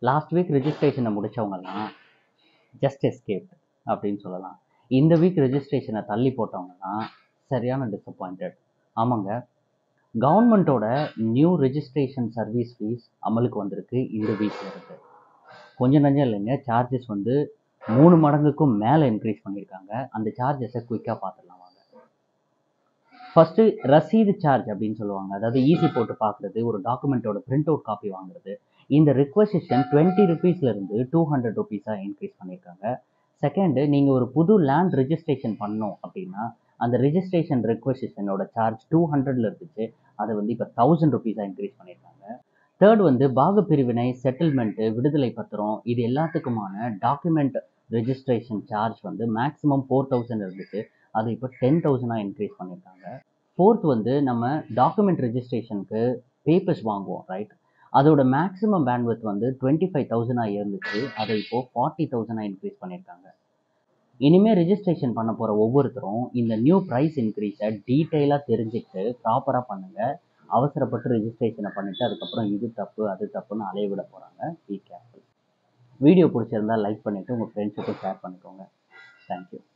last week ரெஜிஸ்ட்ரேஷனை முடித்தவங்கலாம் just escape அப்படின்னு சொல்லலாம் இந்த வீக் ரெஜிஸ்ட்ரேஷனை தள்ளி போட்டவங்கலாம் சரியான டிசப்பாயிண்டட் ஆமாங்க கவர்மெண்ட்டோட நியூ ரெஜிஸ்ட்ரேஷன் சர்வீஸ் ஃபீஸ் அமலுக்கு வந்திருக்கு இந்த வீக்கில் இருந்து கொஞ்சம் நஞ்சம் இல்லைங்க சார்ஜஸ் வந்து மூணு மடங்குக்கும் மேலே இன்க்ரீஸ் பண்ணியிருக்காங்க அந்த சார்ஜஸை குயிக்காக பார்த்துடலாம் வாங்க ஃபஸ்ட்டு ரசீது சார்ஜ் அப்படின்னு சொல்லுவாங்க அதாவது ஈஸி போட்டு பார்க்குறது ஒரு டாக்குமெண்ட்டோட பிரிண்ட் அவுட் காப்பி வாங்குறது இந்த ரிக்வசிஷன் டுவெண்ட்டி ருபீஸ்லேருந்து டூ ஹண்ட்ரட் ருபீஸாக இன்க்ரீஸ் பண்ணியிருக்காங்க செகண்டு நீங்கள் ஒரு புது லேண்ட் ரெஜிஸ்ட்ரேஷன் பண்ணோம் அப்படின்னா அந்த ரெஜிஸ்ட்ரேஷன் ரெக்வசிஷனோட சார்ஜ் டூ ஹண்ட்ரட்ல இருந்துச்சு அதை வந்து இப்போ தௌசண்ட் ருபீஸாக இன்க்ரீஸ் பண்ணியிருக்காங்க தேர்ட் வந்து பாக பிரிவினை செட்டில்மெண்ட்டு விடுதலை பத்திரம் இது எல்லாத்துக்குமான டாக்குமெண்ட் ரெஜிஸ்ட்ரேஷன் சார்ஜ் வந்து மேக்ஸிமம் ஃபோர் தௌசண்ட் இருந்துச்சு அது இப்போ டென் தௌசண்டாக இன்க்ரீஸ் பண்ணியிருக்காங்க ஃபோர்த் வந்து நம்ம டாக்குமெண்ட் ரெஜிஸ்ட்ரேஷனுக்கு பேப்பர்ஸ் வாங்குவோம் ரைட் அதோட மேக்ஸிமம் பேண்ட்வித் வந்து டுவெண்ட்டி ஃபைவ் தௌசண்டாக இருந்துச்சு அதை இப்போது ஃபார்ட்டி தௌசண்டாக இன்க்ரீஸ் பண்ணியிருக்காங்க இனிமேல் ரெஜிஸ்ட்ரேஷன் பண்ண போகிற ஒவ்வொருத்தரும் இந்த நியூ ப்ரைஸ் இன்க்ரீஸை டீட்டெயிலாக தெரிஞ்சுக்கிட்டு ப்ராப்பராக பண்ணுங்கள் அவசரப்பட்டு ரெஜிஸ்ட்ரேஷனை பண்ணிவிட்டு அதுக்கப்புறம் இது தப்பு அது தப்புன்னு அலைய விட போகிறாங்க பி கேர்ஃபுல் வீடியோ பிடிச்சிருந்தா லைக் பண்ணிவிட்டு உங்கள் ஃப்ரெண்ட்ஸுக்கும் ஷேர் பண்ணிக்கோங்க தேங்க்யூ